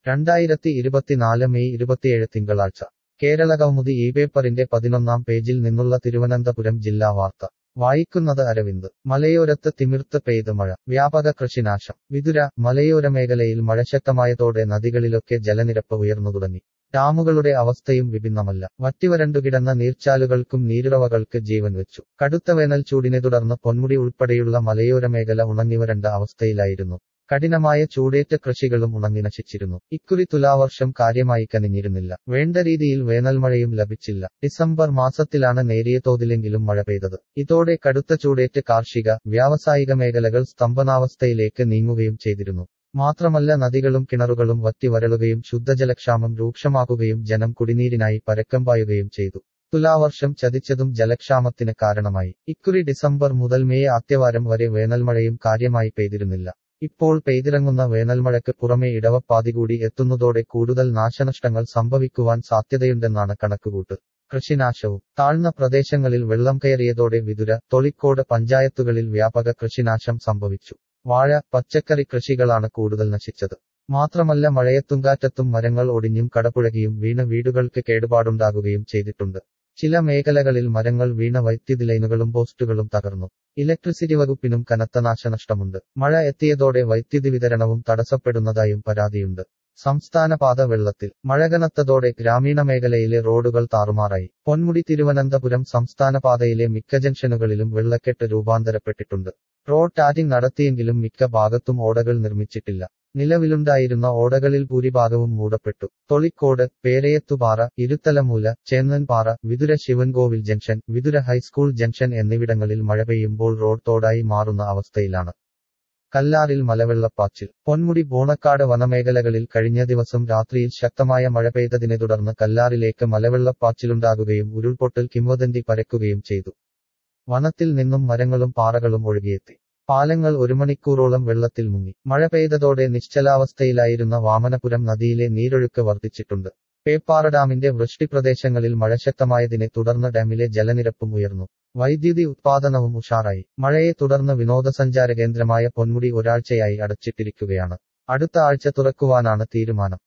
രണ്ടായിരത്തി ഇരുപത്തിനാല് മെയ് ഇരുപത്തിയേഴ് തിങ്കളാഴ്ച കേരള കൗമുദി ഈ പേപ്പറിന്റെ പതിനൊന്നാം പേജിൽ നിന്നുള്ള തിരുവനന്തപുരം ജില്ലാ വാർത്ത വായിക്കുന്നത് അരവിന്ദ് മലയോരത്ത് തിമിർത്ത് പെയ്ത് മഴ വ്യാപക കൃഷിനാശം വിതുര മലയോര മേഖലയിൽ മഴ ശക്തമായതോടെ നദികളിലൊക്കെ ജലനിരപ്പ് ഉയർന്നു തുടങ്ങി ഡാമുകളുടെ അവസ്ഥയും വിഭിന്നമല്ല വറ്റിവരണ്ടുകിടന്ന നീർച്ചാലുകൾക്കും നീരുറവകൾക്ക് ജീവൻ വെച്ചു കടുത്ത വേനൽ ചൂടിനെ തുടർന്ന് പൊന്മുടി ഉൾപ്പെടെയുള്ള മലയോര മേഖല ഉണങ്ങിവരണ്ട അവസ്ഥയിലായിരുന്നു കഠിനമായ ചൂടേറ്റ് കൃഷികളും ഉണങ്ങി നശിച്ചിരുന്നു ഇക്കുറി തുലാവർഷം കാര്യമായി കനിഞ്ഞിരുന്നില്ല വേണ്ട രീതിയിൽ വേനൽമഴയും ലഭിച്ചില്ല ഡിസംബർ മാസത്തിലാണ് നേരിയ തോതിലെങ്കിലും മഴ പെയ്തത് ഇതോടെ കടുത്ത ചൂടേറ്റ് കാർഷിക വ്യാവസായിക മേഖലകൾ സ്തംഭനാവസ്ഥയിലേക്ക് നീങ്ങുകയും ചെയ്തിരുന്നു മാത്രമല്ല നദികളും കിണറുകളും വറ്റി വരളുകയും ശുദ്ധജലക്ഷാമം രൂക്ഷമാകുകയും ജനം കുടിനീരിനായി പരക്കം പായുകയും ചെയ്തു തുലാവർഷം ചതിച്ചതും ജലക്ഷാമത്തിന് കാരണമായി ഇക്കുറി ഡിസംബർ മുതൽ മെയ് ആദ്യവാരം വരെ വേനൽമഴയും കാര്യമായി പെയ്തിരുന്നില്ല ഇപ്പോൾ പെയ്തിറങ്ങുന്ന വേനൽമഴയ്ക്ക് പുറമെ ഇടവപ്പാതി കൂടി എത്തുന്നതോടെ കൂടുതൽ നാശനഷ്ടങ്ങൾ സംഭവിക്കുവാൻ സാധ്യതയുണ്ടെന്നാണ് കണക്കുകൂട്ട് കൃഷിനാശവും താഴ്ന്ന പ്രദേശങ്ങളിൽ വെള്ളം കയറിയതോടെ വിതുര തൊളിക്കോട് പഞ്ചായത്തുകളിൽ വ്യാപക കൃഷിനാശം സംഭവിച്ചു വാഴ പച്ചക്കറി കൃഷികളാണ് കൂടുതൽ നശിച്ചത് മാത്രമല്ല മഴയത്തുങ്കാറ്റത്തും മരങ്ങൾ ഒടിഞ്ഞും കടപുഴകിയും വീണ് വീടുകൾക്ക് കേടുപാടുണ്ടാകുകയും ചെയ്തിട്ടുണ്ട് ചില മേഖലകളിൽ മരങ്ങൾ വീണ വൈദ്യുതി ലൈനുകളും പോസ്റ്റുകളും തകർന്നു ഇലക്ട്രിസിറ്റി വകുപ്പിനും കനത്ത നാശനഷ്ടമുണ്ട് മഴ എത്തിയതോടെ വൈദ്യുതി വിതരണവും തടസ്സപ്പെടുന്നതായും പരാതിയുണ്ട് സംസ്ഥാന പാത വെള്ളത്തിൽ മഴ കനത്തതോടെ ഗ്രാമീണ മേഖലയിലെ റോഡുകൾ താറുമാറായി പൊന്മുടി തിരുവനന്തപുരം സംസ്ഥാന പാതയിലെ മിക്ക ജംഗ്ഷനുകളിലും വെള്ളക്കെട്ട് രൂപാന്തരപ്പെട്ടിട്ടുണ്ട് റോഡ് ടാറ്റിംഗ് നടത്തിയെങ്കിലും മിക്ക ഭാഗത്തും ഓടകൾ നിർമ്മിച്ചിട്ടില്ല നിലവിലുണ്ടായിരുന്ന ഓടകളിൽ ഭൂരിഭാഗവും മൂടപ്പെട്ടു Tholicode Perayathuppara Iruthalamoola Chennanpara Vithura Sivankovil junction Vithura high school junction എന്നിവിടങ്ങളിൽ മഴ പെയ്യുമ്പോൾ റോഡ് തോടായി മാറുന്ന അവസ്ഥയിലാണ് കല്ലാറിൽ മലവെള്ളപ്പാച്ചിൽ പൊന്മുടി ബോണക്കാട് വനമേഖലകളിൽ കഴിഞ്ഞ ദിവസം രാത്രിയിൽ ശക്തമായ മഴ പെയ്തതിനെ തുടർന്ന് കല്ലാറിലേക്ക് മലവെള്ളപ്പാച്ചിലുണ്ടാകുകയും ഉരുൾപൊട്ടൽ കിംവദന്തി പരക്കുകയും ചെയ്തു വനത്തിൽ നിന്നും മരങ്ങളും പാറകളും ഒഴുകിയെത്തി പാലങ്ങൾ ഒരു മണിക്കൂറോളം വെള്ളത്തിൽ മുങ്ങി മഴ പെയ്തതോടെ നിശ്ചലാവസ്ഥയിലായിരുന്ന വാമനപുരം നദിയിലെ നീരൊഴുക്ക് വർദ്ധിച്ചിട്ടുണ്ട് പേപ്പാറ ഡാമിന്റെ വൃഷ്ടിപ്രദേശങ്ങളിൽ മഴ ശക്തമായതിനെ തുടർന്ന് ഡാമിലെ ജലനിരപ്പും ഉയർന്നു വൈദ്യുതി ഉത്പാദനവും ഉഷാറായി മഴയെ തുടർന്ന് വിനോദസഞ്ചാര കേന്ദ്രമായ പൊന്മുടി ഒരാഴ്ചയായി അടച്ചിട്ടിരിക്കുകയാണ് അടുത്ത ആഴ്ച തുറക്കുവാനാണ് തീരുമാനം